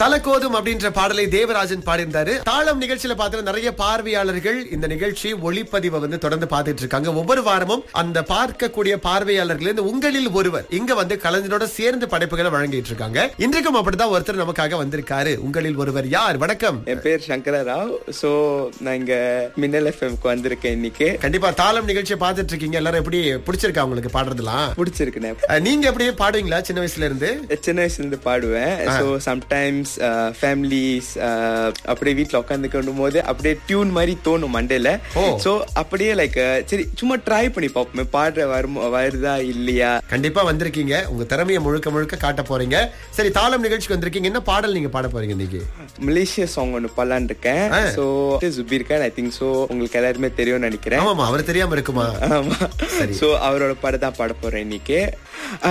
தலக்கோதும் அப்படின்ற பாடலை தேவராஜன் பாடியிருந்தாரு தாளம் நிகழ்ச்சியில பார்த்தா நிறைய பார்வையாளர்கள் இந்த நிகழ்ச்சி ஒளிப்பதிவை வந்து தொடர்ந்து பார்த்துட்டு இருக்காங்க ஒவ்வொரு வாரமும் அந்த பார்க்கக்கூடிய பார்வையாளர்கள் இருந்து உங்களில் ஒருவர் இங்க வந்து கலைஞரோட சேர்ந்து படைப்புகளை வழங்கிட்டு இருக்காங்க இன்றைக்கும் அப்படிதான் ஒருத்தர் நமக்காக வந்திருக்காரு உங்களில் ஒருவர் யார் வணக்கம் என் பேர் சங்கர ராவ் ஸோ நான் இங்க மின்னல் எஃப்எம்க்கு வந்திருக்கேன் இன்னைக்கு கண்டிப்பா தாளம் நிகழ்ச்சியை பார்த்துட்டு இருக்கீங்க எல்லாரும் எப்படி பிடிச்சிருக்கா உங்களுக்கு பாடுறதுலாம் பிடிச்சிருக்குண்ணே அஹ், நீங்க எப்படியே பாடுவீங்களா சின்ன வயசுல இருந்து சின்ன வயசுல இருந்து பாடுவேன் ஸோ சம்டைம்ஸ் ஃபேமிலிஸ் அப்படியே வீட்டில் உட்காந்துக்கணும் போது அப்படியே டியூன் மாதிரி தோணும் மண்டேல ஓ. ஸோ அப்படியே லைக் சரி சும்மா ட்ரை பண்ணி பார்ப்போமே பாடுற வருமோ வருதா இல்லையா கண்டிப்பா வந்திருக்கீங்க உங்க திறமையை முழுக்க முழுக்க காட்ட போறீங்க சரி தாளம் நிகழ்ச்சிக்கு வந்திருக்கீங்க என்ன பாடல் நீங்க பாட போறீங்க இன்னைக்கு மலேசியா சாங் ஒன்று பாடலான்னு இருக்கேன் ஆ. So Zubair Khan I think so உங்களுக்கு எல்லாருமே தெரியும்னு நினைக்கிறேன் ஆமாமா அவர் தெரியாம இருக்குமா ஆமா சரி. ஸோ அவரோட படம் தான் பாட போறேன் இன்னைக்கு